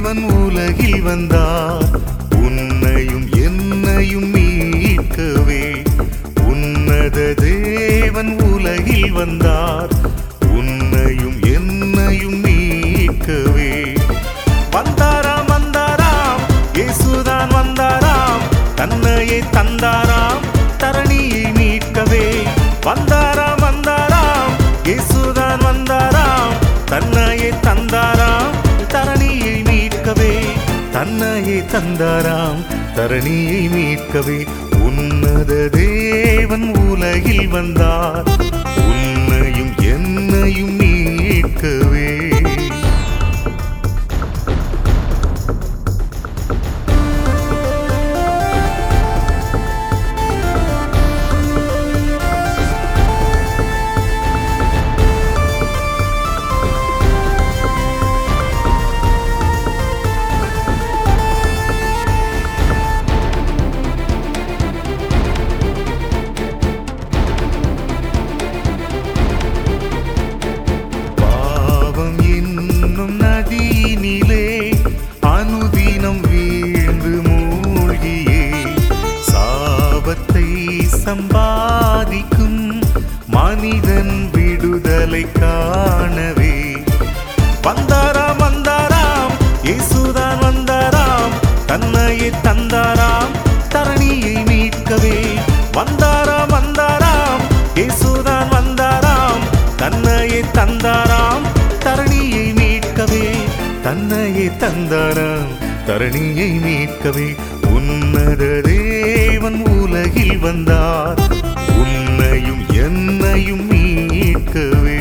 தேவன் உலகில் வந்தார் உன்னையும் என்னையும் மீட்கவே உன்னத தேவன் உலகில் வந்தார் உன்னையும் என்னையும் மீட்கவே வந்தாராம் வந்தாராம் இயேசுதான் வந்தாராம் தன்னையே தந்தாராம் தரணியை மீட்கவே வந்தாராம் வந்தாராம் இயேசுதான் வந்தாராம் தன்னையே தந்தாராம் தரணியை மீட்கவே தன்னையே தந்தாராம் தரணியை மீட்கவே உன்னத தேவன் உலகில் வந்தார் உன்னையும் என்னையும் மீட்கவே பாவம் என்னும் நதியினிலே அனுதினம் வீழ்ந்து மூழ்கியே சாபத்தை சம்பாதிக்கும் மனிதன் விடுதலை காணவே வந்தாராம் வந்தாராம் இயேசுதான் வந்தாராம் தன்னையே தந்தாராம் தரணியை மீட்கவே வந்தாராம் வந்தாராம் இயேசுதான் வந்தாராம் தன்னையே தந்தாராம் தரணியை மீட்கவே தன்னையே தந்தாராம் தரணியை மீட்கவே உன்னத தேவன் உலகில் வந்தார் உன்னையும் என்னையும் மீட்கவே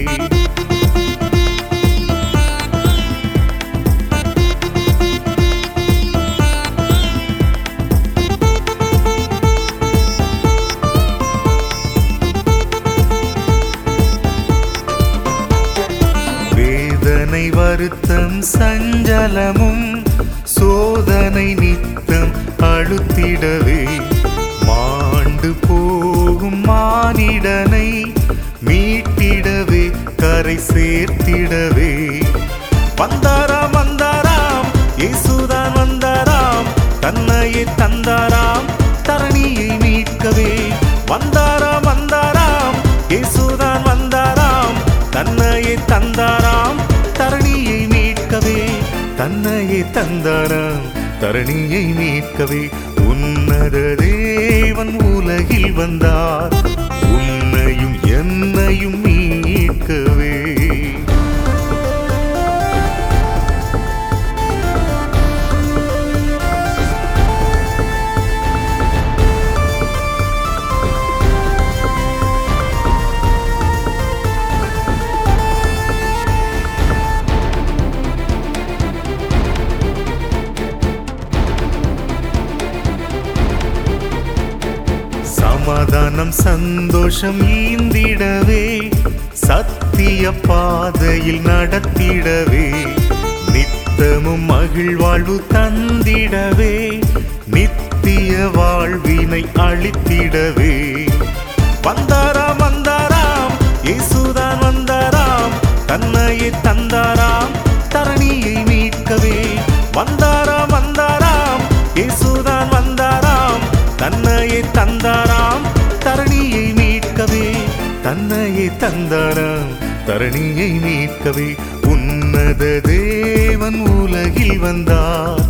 வேதனை வருத்தம் சஞ்சலமும் சோதனை நித்தம் அழுத்திடவே மாண்டு போகும் மானிடனை மீட்டிடவே கரை சேர்த்திடவே வந்தாராம் வந்தாராம் இயேசுதான் வந்தாராம் தன்னையே தந்தாராம் தரணியை மீட்கவே வந்தாராம் வந்தாராம் இயேசுதான் வந்தாராம் தன்னையே தந்தாராம் தரணியை மீட்கவே தன்னையே தந்தாராம் தரணியை மீட்கவே உன்னத தேவன் உலகில் வந்தார் உன்னையும் என்னையும் மீட்கவே சமாதானம் சந்தோஷம் ஈந்திடவே சத்திய பாதையில் நடத்திடவே நித்தமும் மகிழ்வாழ்வு தந்திடவே நித்திய வாழ்வினை அளித்திடவே வந்தாராம் வந்தாராம் இயேசுதான் வந்தாராம் தன்னையே தந்தாராம் தரணியை மீட்கவே வந்தாராம் வந்தாராம் இயேசுதான் வந்தாராம் தன்னையே தந்தாராம் தரணியை மீட்கவே தன்னையே தந்தாராம் தரணியை மீட்கவே உன்னத தேவன் உலகில் வந்தார்